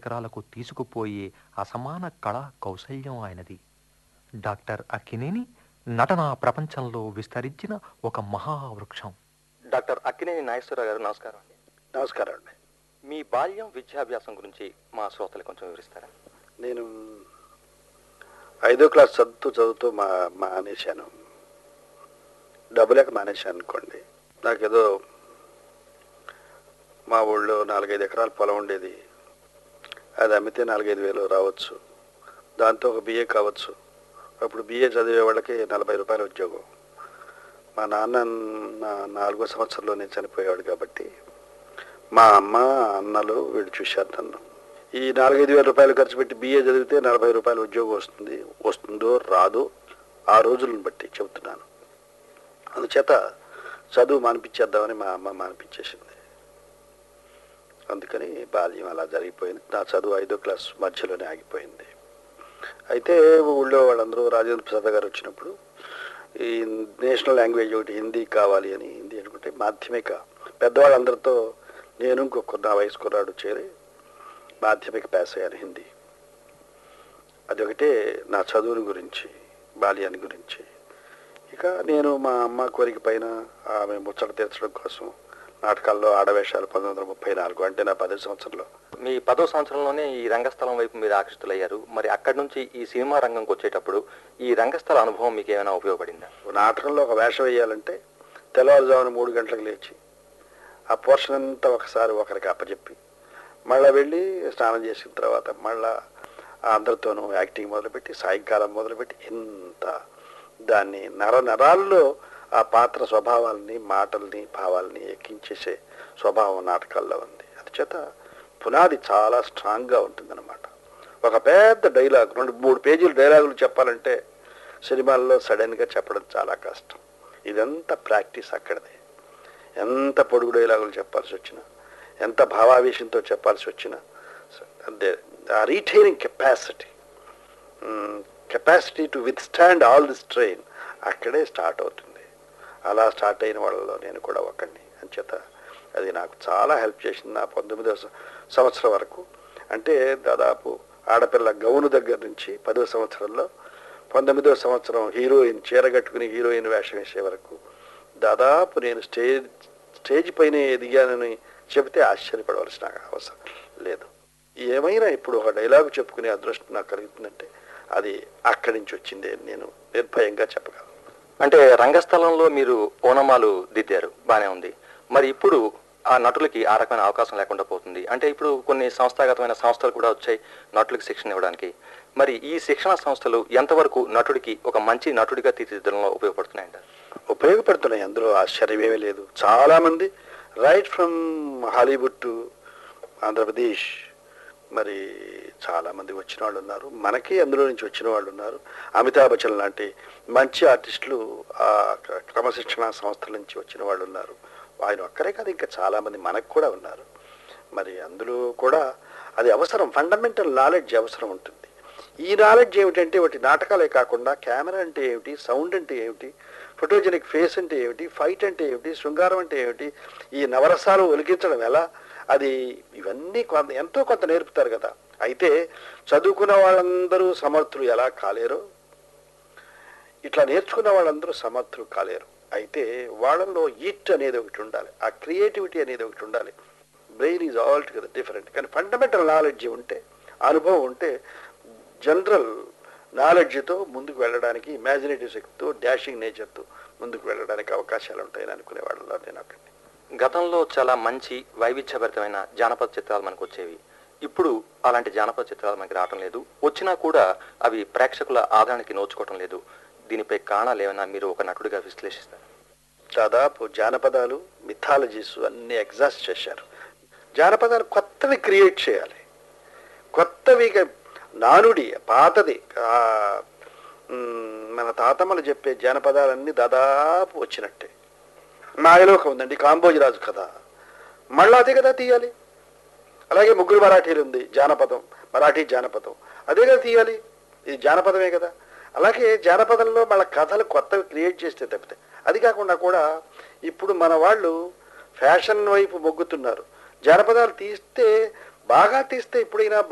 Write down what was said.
శిఖరాలకు తీసుకుపోయే అసమాన కళా కౌశల్యం ఆయనది డాక్టర్ అక్కినేని నటన ప్రపంచంలో విస్తరించిన ఒక మహావృక్షం డాక్టర్ అక్కినేని నాగేశ్వరరావు గారు నమస్కారం అండి నమస్కారం అండి మీ బాల్యం విద్యాభ్యాసం గురించి మా శ్రోతలు కొంచెం వివరిస్తారా నేను ఐదో క్లాస్ చదువుతూ చదువుతూ మా మానేశాను డబ్బులేక మానేశాను అనుకోండి నాకేదో మా ఊళ్ళో నాలుగైదు ఎకరాల పొలం ఉండేది అది అమ్మితే నాలుగైదు వేలు రావచ్చు దాంతో ఒక బిఏ కావచ్చు అప్పుడు బిఏ చదివే వాళ్ళకి నలభై రూపాయల ఉద్యోగం మా నాన్న నా నాలుగో సంవత్సరంలోనే చనిపోయేవాడు కాబట్టి మా అమ్మ అన్నలు వీళ్ళు చూశారు నన్ను ఈ నాలుగైదు వేల రూపాయలు ఖర్చు పెట్టి బిఏ చదివితే నలభై రూపాయల ఉద్యోగం వస్తుంది వస్తుందో రాదో ఆ రోజులను బట్టి చెబుతున్నాను అందుచేత చదువు మానిపించేద్దామని మా అమ్మ మానిపించేసింది అందుకని బాల్యం అలా జరిగిపోయింది నా చదువు ఐదో క్లాస్ మధ్యలోనే ఆగిపోయింది అయితే ఊళ్ళో వాళ్ళందరూ రాజేంద్ర ప్రసాద్ గారు వచ్చినప్పుడు ఈ నేషనల్ లాంగ్వేజ్ ఒకటి హిందీ కావాలి అని హిందీ అనుకుంటే మాధ్యమిక పెద్దవాళ్ళందరితో నేను ఇంకొక నా వయసు కుర్రాడు చేరి మాధ్యమిక పాస్ అయ్యాను హిందీ అదొకటే నా చదువుని గురించి బాల్యాన్ని గురించి ఇక నేను మా అమ్మ కోరిక పైన ఆమె ముచ్చట తీర్చడం కోసం నాటకాల్లో ఆడవేషాలు పంతొమ్మిది వందల ముప్పై నాలుగు అంటే నా పదో సంవత్సరంలో మీ పదో సంవత్సరంలోనే ఈ రంగస్థలం వైపు మీరు ఆకర్షితులయ్యారు మరి అక్కడి నుంచి ఈ సినిమా రంగంకి వచ్చేటప్పుడు ఈ రంగస్థల అనుభవం మీకు ఏమైనా ఉపయోగపడిందా నాటకంలో ఒక వేషం వేయాలంటే తెల్లవారుజామున మూడు గంటలకు లేచి ఆ పోర్షన్ అంతా ఒకసారి ఒకరికి అప్పచెప్పి మళ్ళీ వెళ్ళి స్నానం చేసిన తర్వాత మళ్ళా అందరితోనూ యాక్టింగ్ మొదలుపెట్టి సాయంకాలం మొదలుపెట్టి ఇంత దాన్ని నర నరాల్లో ఆ పాత్ర స్వభావాల్ని మాటల్ని భావాల్ని ఎక్కించేసే స్వభావం నాటకాల్లో ఉంది అది చేత పునాది చాలా స్ట్రాంగ్గా ఉంటుందన్నమాట ఒక పెద్ద డైలాగ్ రెండు మూడు పేజీలు డైలాగులు చెప్పాలంటే సినిమాల్లో సడన్గా చెప్పడం చాలా కష్టం ఇదంతా ప్రాక్టీస్ అక్కడదే ఎంత పొడుగు డైలాగులు చెప్పాల్సి వచ్చినా ఎంత భావావేశంతో చెప్పాల్సి వచ్చినా అదే ఆ retaining capacity capacity to withstand all the strain అక్కడే స్టార్ట్ అవుతుంది అలా స్టార్ట్ అయిన వాళ్ళలో నేను కూడా ఒకడిని అంచేత అది నాకు చాలా హెల్ప్ చేసింది నా పంతొమ్మిదవ స- సంవత్సరం వరకు అంటే దాదాపు ఆడపిల్ల గౌను దగ్గర నుంచి పదవ సంవత్సరంలో పంతొమ్మిదవ సంవత్సరం హీరోయిన్ చీరగట్టుకుని హీరోయిన్ వేషం వేసే వరకు దాదాపు నేను స్టేజ్ స్టేజ్ పైన ఎదిగానని చెబితే ఆశ్చర్యపడవలసిన అవసరం లేదు ఏమైనా ఇప్పుడు ఒక డైలాగు చెప్పుకునే అదృష్టం నాకు కలుగుతుందంటే అది అక్కడి నుంచి వచ్చిందే అని నేను నిర్భయంగా చెప్పగలను అంటే రంగస్థలంలో మీరు ఓనమాలు దిద్దారు బానే ఉంది మరి ఇప్పుడు ఆ నటులకి ఆ రకమైన అవకాశం లేకుండా పోతుంది అంటే ఇప్పుడు కొన్ని సంస్థాగతమైన సంస్థలు కూడా వచ్చాయి నటులకు శిక్షణ ఇవ్వడానికి మరి ఈ శిక్షణ సంస్థలు ఎంతవరకు నటుడికి ఒక మంచి నటుడిగా తీర్చిదిద్దడంలో ఉపయోగపడుతున్నాయంటారు ఉపయోగపడుతున్నాయి అందులో ఆశ్చర్యమేమీ లేదు చాలామంది right from Hollywood to Andhra Pradesh మరి చాలామంది వచ్చిన వాళ్ళు ఉన్నారు మనకి అందులో నుంచి వచ్చిన వాళ్ళు ఉన్నారు అమితాబ్ బచ్చన్ లాంటి మంచి ఆర్టిస్టులు ఆ క్ర- క్రమశిక్షణ సంస్థల నుంచి వచ్చిన వాళ్ళు ఉన్నారు ఆయన ఒక్కరే కాదు ఇంకా చాలామంది మనకు కూడా ఉన్నారు మరి అందులో కూడా అది అవసరం ఫండమెంటల్ నాలెడ్జ్ అవసరం ఉంటుంది ఈ నాలెడ్జ్ ఏమిటంటే ఒకటి నాటకాలే కాకుండా కెమెరా అంటే ఏమిటి సౌండ్ అంటే ఏమిటి ఫోటోజెనిక్ ఫేస్ అంటే ఏమిటి ఫైట్ అంటే ఏమిటి శృంగారం అంటే ఏమిటి ఈ నవరసాలు ఒలికించడం ఎలా అది ఇవన్నీ కొంత ఎంతో కొంత నేర్పుతారు కదా అయితే చదువుకున్న వాళ్ళందరూ సమర్థులు ఎలా కాలేరో ఇట్లా నేర్చుకున్న వాళ్ళందరూ సమర్థులు కాలేరు అయితే వాళ్ళల్లో ఇట్ అనేది ఒకటి ఉండాలి ఆ క్రియేటివిటీ అనేది ఒకటి ఉండాలి brain is altogether different కానీ ఫండమెంటల్ నాలెడ్జ్ ఉంటే అనుభవం ఉంటే జనరల్ నాలెడ్జ్తో ముందుకు వెళ్ళడానికి ఇమాజినేటివ్ శక్తితో డాషింగ్ నేచర్తో ముందుకు వెళ్ళడానికి అవకాశాలు ఉంటాయని అనుకునే వాళ్ళలో నేను ఒకటి గతంలో చాలా మంచి వైవిధ్యభరితమైన జానపద చిత్రాలు మనకు వచ్చేవి ఇప్పుడు అలాంటి జానపద చిత్రాలు మనకి రావటం లేదు వచ్చినా కూడా అవి ప్రేక్షకుల ఆదరణకి నోచుకోవటం లేదు దీనిపై కారణాలు ఏమైనా మీరు ఒక నటుడిగా విశ్లేషిస్తారు దాదాపు జానపదాలు మిథాలజీస్ అన్ని ఎగ్జాస్ట్ చేశారు జానపదాలు కొత్తవి క్రియేట్ చేయాలి కొత్తవి క- నానుడి పాతది ఆ, మ్, మన తాతమ్మలు చెప్పే జానపదాలన్నీ దాదాపు వచ్చినట్టే మాయలోకం ఉందండి కాంబోజరాజు కథ మళ్ళా అదే కదా తీయాలి అలాగే ముగ్గురు మరాఠీలు ఉంది జానపదం మరాఠీ జానపదం అదే కదా తీయాలి ఇది జానపదమే కదా అలాగే జానపదంలో మళ్ళీ కథలు కొత్తవి క్రియేట్ చేస్తే తప్పితే అది కాకుండా కూడా ఇప్పుడు మన వాళ్ళు ఫ్యాషన్ వైపు మొగ్గుతున్నారు జానపదాలు తీస్తే బాగా తీస్తే ఇప్పుడైనా